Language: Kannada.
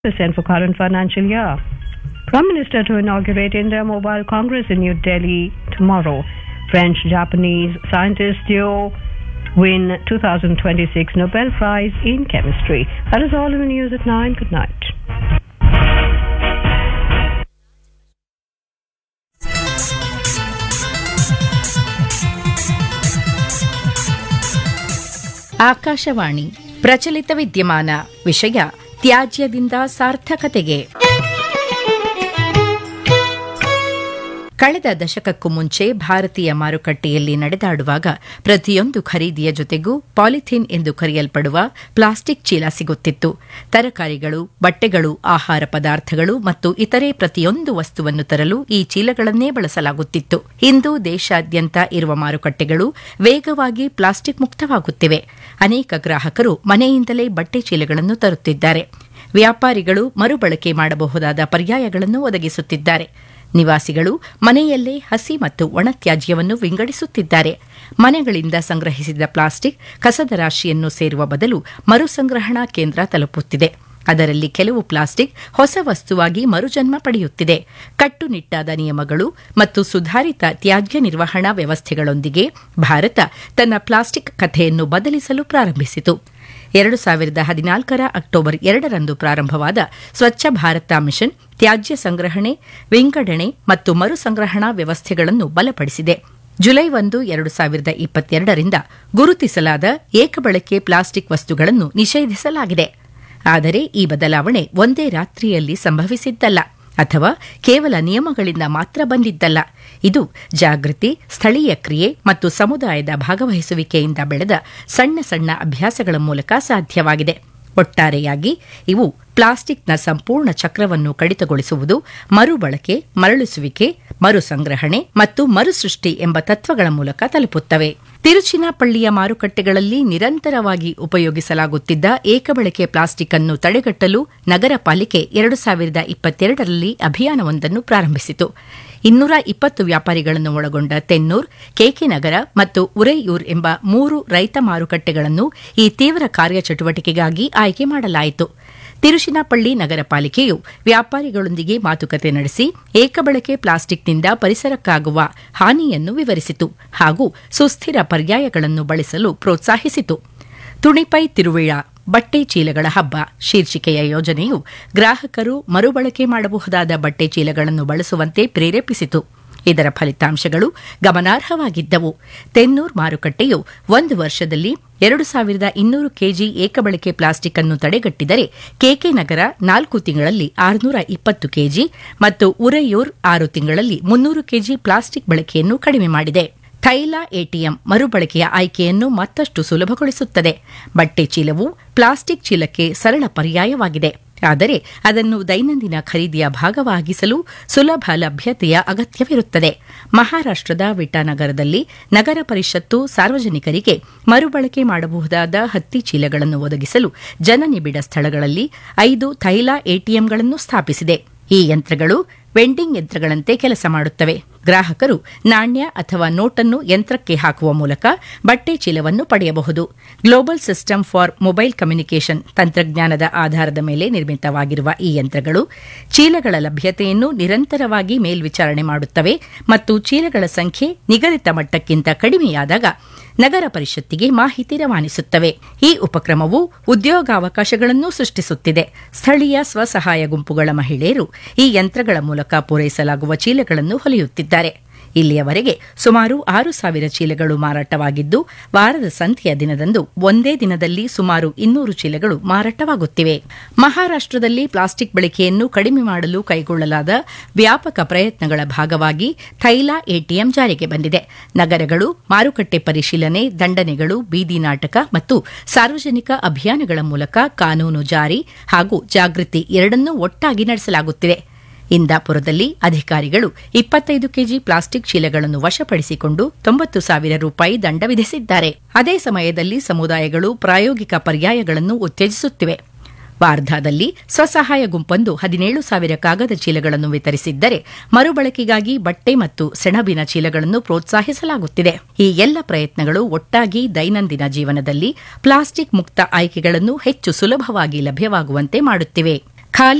percent for current financial year. Prime Minister to inaugurate India Mobile Congress in New Delhi tomorrow. French-Japanese scientist duo win 2026 Nobel Prize in Chemistry. That is all in the news at 9. Good night. Akashvani ಪ್ರಚಲಿತ ವಿದ್ಯಮಾನ ವಿಷಯ ತ್ಯಾಜ್ಯದಿಂದ ಸಾರ್ಥಕತೆಗೆ ಕಳೆದ ದಶಕಕ್ಕೂ ಮುಂಚೆ ಭಾರತೀಯ ಮಾರುಕಟ್ಟೆಯಲ್ಲಿ ನಡೆದಾಡುವಾಗ ಪ್ರತಿಯೊಂದು ಖರೀದಿಯ ಜೊತೆಗೂ ಪಾಲಿಥೀನ್ ಎಂದು ಕರೆಯಲ್ಪಡುವ ಪ್ಲಾಸ್ಟಿಕ್ ಚೀಲ ಸಿಗುತ್ತಿತ್ತು ತರಕಾರಿಗಳು ಬಟ್ಟೆಗಳು ಆಹಾರ ಪದಾರ್ಥಗಳು ಮತ್ತು ಇತರೆ ಪ್ರತಿಯೊಂದು ವಸ್ತುವನ್ನು ತರಲು ಈ ಚೀಲಗಳನ್ನೇ ಬಳಸಲಾಗುತ್ತಿತ್ತು ಇಂದು ದೇಶಾದ್ಯಂತ ಇರುವ ಮಾರುಕಟ್ಟೆಗಳು ವೇಗವಾಗಿ ಪ್ಲಾಸ್ಟಿಕ್ ಮುಕ್ತವಾಗುತ್ತಿವೆ ಅನೇಕ ಗ್ರಾಹಕರು ಮನೆಯಿಂದಲೇ ಬಟ್ಟೆ ಚೀಲಗಳನ್ನು ತರುತ್ತಿದ್ದಾರೆ ವ್ಯಾಪಾರಿಗಳು ಮರುಬಳಕೆ ಮಾಡಬಹುದಾದ ಪರ್ಯಾಯಗಳನ್ನು ಒದಗಿಸುತ್ತಿದ್ದಾರೆ ನಿವಾಸಿಗಳು ಮನೆಯಲ್ಲೇ ಹಸಿ ಮತ್ತು ಒಣತ್ಯಾಜ್ಯವನ್ನು ವಿಂಗಡಿಸುತ್ತಿದ್ದಾರೆ ಮನೆಗಳಿಂದ ಸಂಗ್ರಹಿಸಿದ ಪ್ಲಾಸ್ಟಿಕ್ ಕಸದ ರಾಶಿಯನ್ನು ಸೇರುವ ಬದಲು ಮರುಸಂಗ್ರಹಣಾ ಕೇಂದ್ರ ತಲುಪುತ್ತಿದೆ ಅದರಲ್ಲಿ ಕೆಲವು ಪ್ಲಾಸ್ಟಿಕ್ ಹೊಸ ವಸ್ತುವಾಗಿ ಮರುಜನ್ಮ ಪಡೆಯುತ್ತಿದೆ ಕಟ್ಟುನಿಟ್ಟಾದ ನಿಯಮಗಳು ಮತ್ತು ಸುಧಾರಿತ ತ್ಯಾಜ್ಯ ನಿರ್ವಹಣಾ ವ್ಯವಸ್ಥೆಗಳೊಂದಿಗೆ ಭಾರತ ತನ್ನ ಪ್ಲಾಸ್ಟಿಕ್ ಕಥೆಯನ್ನು ಬದಲಿಸಲು ಪ್ರಾರಂಭಿಸಿತು ಎರಡು ಸಾವಿರದ ಹದಿನಾಲ್ಕರ ಅಕ್ಟೋಬರ್ ಎರಡರಂದು ಪ್ರಾರಂಭವಾದ ಸ್ವಚ್ಛ ಭಾರತ ಮಿಷನ್ ತ್ಯಾಜ್ಯ ಸಂಗ್ರಹಣೆ ವಿಂಗಡಣೆ ಮತ್ತು ಮರುಸಂಗ್ರಹಣಾ ವ್ಯವಸ್ಥೆಗಳನ್ನು ಬಲಪಡಿಸಿದೆ ಜುಲೈ ಒಂದು ಎರಡು ಸಾವಿರದ ಇಪ್ಪತ್ತೆರಡರಿಂದ ಗುರುತಿಸಲಾದ ಏಕಬಳಕೆ ಪ್ಲಾಸ್ಟಿಕ್ ವಸ್ತುಗಳನ್ನು ನಿಷೇಧಿಸಲಾಗಿದೆ ಆದರೆ ಈ ಬದಲಾವಣೆ ಒಂದೇ ರಾತ್ರಿಯಲ್ಲಿ ಸಂಭವಿಸಿದ್ದಲ್ಲ ಅಥವಾ ಕೇವಲ ನಿಯಮಗಳಿಂದ ಮಾತ್ರ ಬಂದಿದ್ದಲ್ಲ ಇದು ಜಾಗೃತಿ ಸ್ಥಳೀಯ ಕ್ರಿಯೆ ಮತ್ತು ಸಮುದಾಯದ ಭಾಗವಹಿಸುವಿಕೆಯಿಂದ ಬೆಳೆದ ಸಣ್ಣ ಸಣ್ಣ ಅಭ್ಯಾಸಗಳ ಮೂಲಕ ಸಾಧ್ಯವಾಗಿದೆ ಒಟ್ಟಾರೆಯಾಗಿ ಇವು ಪ್ಲಾಸ್ಟಿಕ್ನ ಸಂಪೂರ್ಣ ಚಕ್ರವನ್ನು ಕಡಿತಗೊಳಿಸುವುದು ಮರುಬಳಕೆ ಮರಳಿಸುವಿಕೆ ಮರುಸಂಗ್ರಹಣೆ ಮತ್ತು ಮರುಸೃಷ್ಟಿ ಎಂಬ ತತ್ವಗಳ ಮೂಲಕ ತಲುಪುತ್ತವೆ ತಿರುಚಿನಾಪಳ್ಳಿಯ ಮಾರುಕಟ್ಟೆಗಳಲ್ಲಿ ನಿರಂತರವಾಗಿ ಉಪಯೋಗಿಸಲಾಗುತ್ತಿದ್ದ ಏಕಬಳಕೆ ಪ್ಲಾಸ್ಟಿಕ್ ಅನ್ನು ತಡೆಗಟ್ಟಲು ನಗರ ಪಾಲಿಕೆ ಎರಡು ಸಾವಿರದ ಇಪ್ಪತ್ತೆರಡರಲ್ಲಿ ಅಭಿಯಾನವೊಂದನ್ನು ಪ್ರಾರಂಭಿಸಿತು ಇನ್ನೂರ ಇಪ್ಪತ್ತು ವ್ಯಾಪಾರಿಗಳನ್ನು ಒಳಗೊಂಡ ತೆನ್ನೂರ್ ಕೆಕೆ ನಗರ ಮತ್ತು ಉರೈಯೂರ್ ಎಂಬ ಮೂರು ರೈತ ಮಾರುಕಟ್ಟೆಗಳನ್ನು ಈ ತೀವ್ರ ಕಾರ್ಯಚಟುವಟಿಕೆಗಾಗಿ ಆಯ್ಕೆ ಮಾಡಲಾಯಿತು ತಿರುಚಿನಾಪಳ್ಳಿ ನಗರ ಪಾಲಿಕೆಯು ವ್ಯಾಪಾರಿಗಳೊಂದಿಗೆ ಮಾತುಕತೆ ನಡೆಸಿ ಏಕಬಳಕೆ ಪ್ಲಾಸ್ಟಿಕ್ನಿಂದ ಪರಿಸರಕ್ಕಾಗುವ ಹಾನಿಯನ್ನು ವಿವರಿಸಿತು ಹಾಗೂ ಸುಸ್ಥಿರ ಪರ್ಯಾಯಗಳನ್ನು ಬಳಸಲು ಪ್ರೋತ್ಸಾಹಿಸಿತು ತುಣಿಪೈ ತಿರುವಿಳ ಬಟ್ಟೆ ಚೀಲಗಳ ಹಬ್ಬ ಶೀರ್ಷಿಕೆಯ ಯೋಜನೆಯು ಗ್ರಾಹಕರು ಮರುಬಳಕೆ ಮಾಡಬಹುದಾದ ಬಟ್ಟೆ ಚೀಲಗಳನ್ನು ಬಳಸುವಂತೆ ಪ್ರೇರೇಪಿಸಿತು ಇದರ ಫಲಿತಾಂಶಗಳು ಗಮನಾರ್ಹವಾಗಿದ್ದವು ತೆನ್ನೂರ್ ಮಾರುಕಟ್ಟೆಯು ಒಂದು ವರ್ಷದಲ್ಲಿ ಎರಡು ಸಾವಿರದ ಇನ್ನೂರು ಕೆಜಿ ಏಕಬಳಕೆ ಪ್ಲಾಸ್ಟಿಕ್ ಅನ್ನು ತಡೆಗಟ್ಟಿದರೆ ಕೆಕೆ ನಗರ ನಾಲ್ಕು ತಿಂಗಳಲ್ಲಿ ಆರುನೂರ ಇಪ್ಪತ್ತು ಕೆಜಿ ಮತ್ತು ಉರಯೂರ್ ಆರು ತಿಂಗಳಲ್ಲಿ ಮುನ್ನೂರು ಕೆಜಿ ಪ್ಲಾಸ್ಟಿಕ್ ಬಳಕೆಯನ್ನು ಕಡಿಮೆ ಮಾಡಿದೆ ಥೈಲ ಎಟಿಎಂ ಮರುಬಳಕೆಯ ಆಯ್ಕೆಯನ್ನು ಮತ್ತಷ್ಟು ಸುಲಭಗೊಳಿಸುತ್ತದೆ ಬಟ್ಟೆ ಚೀಲವು ಪ್ಲಾಸ್ಟಿಕ್ ಚೀಲಕ್ಕೆ ಸರಳ ಪರ್ಯಾಯವಾಗಿದೆ ಆದರೆ ಅದನ್ನು ದೈನಂದಿನ ಖರೀದಿಯ ಭಾಗವಾಗಿಸಲು ಸುಲಭ ಲಭ್ಯತೆಯ ಅಗತ್ಯವಿರುತ್ತದೆ ಮಹಾರಾಷ್ಟದ ವಿಟಾನಗರದಲ್ಲಿ ನಗರ ಪರಿಷತ್ತು ಸಾರ್ವಜನಿಕರಿಗೆ ಮರುಬಳಕೆ ಮಾಡಬಹುದಾದ ಹತ್ತಿ ಚೀಲಗಳನ್ನು ಒದಗಿಸಲು ಜನನಿಬಿಡ ಸ್ಥಳಗಳಲ್ಲಿ ಐದು ಥೈಲ ಎಟಿಎಂಗಳನ್ನು ಸ್ಥಾಪಿಸಿದೆ ಈ ಯಂತ್ರಗಳು ವೆಂಡಿಂಗ್ ಯಂತ್ರಗಳಂತೆ ಕೆಲಸ ಮಾಡುತ್ತವೆ ಗ್ರಾಹಕರು ನಾಣ್ಯ ಅಥವಾ ನೋಟನ್ನು ಯಂತ್ರಕ್ಕೆ ಹಾಕುವ ಮೂಲಕ ಬಟ್ಟೆ ಚೀಲವನ್ನು ಪಡೆಯಬಹುದು global system for mobile communication ತಂತ್ರಜ್ಞಾನದ ಆಧಾರದ ಮೇಲೆ ನಿರ್ಮಿತವಾಗಿರುವ ಈ ಯಂತ್ರಗಳು ಚೀಲಗಳ ಲಭ್ಯತೆಯನ್ನು ನಿರಂತರವಾಗಿ ಮೇಲ್ವಿಚಾರಣೆ ಮಾಡುತ್ತವೆ ಮತ್ತು ಚೀಲಗಳ ಸಂಖ್ಯೆ ನಿಗದಿತ ಮಟ್ಟಕ್ಕಿಂತ ಕಡಿಮೆಯಾದಾಗ ನಗರ ಪರಿಷತ್ತಿಗೆ ಮಾಹಿತಿ ರವಾನಿಸುತ್ತವೆ ಈ ಉಪಕ್ರಮವು ಉದ್ಯೋಗಾವಕಾಶಗಳನ್ನು ಸೃಷ್ಟಿಸುತ್ತಿದೆ ಸ್ಥಳೀಯ ಸ್ವಸಹಾಯ ಗುಂಪುಗಳ ಮಹಿಳೆಯರು ಈ ಯಂತ್ರಗಳ ಮೂಲಕ ಪೂರೈಸಲಾಗುವ ಚೀಲಗಳನ್ನು ಹೊಲಿಯುತ್ತಿದ್ದಾರೆ ಇಲ್ಲಿಯವರೆಗೆ ಸುಮಾರು ಆರು ಸಾವಿರ ಚೀಲಗಳು ಮಾರಾಟವಾಗಿದ್ದು ವಾರದ ಸಂತೆಯ ದಿನದಂದು ಒಂದೇ ದಿನದಲ್ಲಿ ಸುಮಾರು ಇನ್ನೂರು ಚೀಲಗಳು ಮಾರಾಟವಾಗುತ್ತಿವೆ ಮಹಾರಾಷ್ಟದಲ್ಲಿ ಪ್ಲಾಸ್ಟಿಕ್ ಬಳಕೆಯನ್ನು ಕಡಿಮೆ ಮಾಡಲು ಕೈಗೊಳ್ಳಲಾದ ವ್ಯಾಪಕ ಪ್ರಯತ್ನಗಳ ಭಾಗವಾಗಿ ಥೈಲಾ ಎಟಿಎಂ ಜಾರಿಗೆ ಬಂದಿದೆ ನಗರಗಳು ಮಾರುಕಟ್ಟೆ ಪರಿಶೀಲನೆ ದಂಡನೆಗಳು ಬೀದಿ ನಾಟಕ ಮತ್ತು ಸಾರ್ವಜನಿಕ ಅಭಿಯಾನಗಳ ಮೂಲಕ ಕಾನೂನು ಜಾರಿ ಹಾಗೂ ಜಾಗೃತಿ ಎರಡನ್ನೂ ಒಟ್ಟಾಗಿ ನಡೆಸಲಾಗುತ್ತಿದೆ ಇಂದಾಪುರದಲ್ಲಿ ಅಧಿಕಾರಿಗಳು ಇಪ್ಪತ್ತೈದು ಕೆಜಿ ಪ್ಲಾಸ್ಟಿಕ್ ಚೀಲಗಳನ್ನು ವಶಪಡಿಸಿಕೊಂಡು ತೊಂಬತ್ತು ಸಾವಿರ ರೂಪಾಯಿ ದಂಡ ವಿಧಿಸಿದ್ದಾರೆ ಅದೇ ಸಮಯದಲ್ಲಿ ಸಮುದಾಯಗಳು ಪ್ರಾಯೋಗಿಕ ಪರ್ಯಾಯಗಳನ್ನು ಉತ್ತೇಜಿಸುತ್ತಿವೆ ವಾರ್ಧಾದಲ್ಲಿ ಸ್ವಸಹಾಯ ಗುಂಪೊಂದು ಹದಿನೇಳು ಸಾವಿರ ಕಾಗದ ಚೀಲಗಳನ್ನು ವಿತರಿಸಿದ್ದರೆ ಮರುಬಳಕೆಗಾಗಿ ಬಟ್ಟೆ ಮತ್ತು ಸೆಣಬಿನ ಚೀಲಗಳನ್ನು ಪ್ರೋತ್ಸಾಹಿಸಲಾಗುತ್ತಿದೆ ಈ ಎಲ್ಲ ಪ್ರಯತ್ನಗಳು ಒಟ್ಟಾಗಿ ದೈನಂದಿನ ಜೀವನದಲ್ಲಿ ಪ್ಲಾಸ್ಟಿಕ್ ಮುಕ್ತ ಆಯ್ಕೆಗಳನ್ನು ಹೆಚ್ಚು ಸುಲಭವಾಗಿ ಲಭ್ಯವಾಗುವಂತೆ ಮಾಡುತ್ತಿವೆ ಖಾಲಿ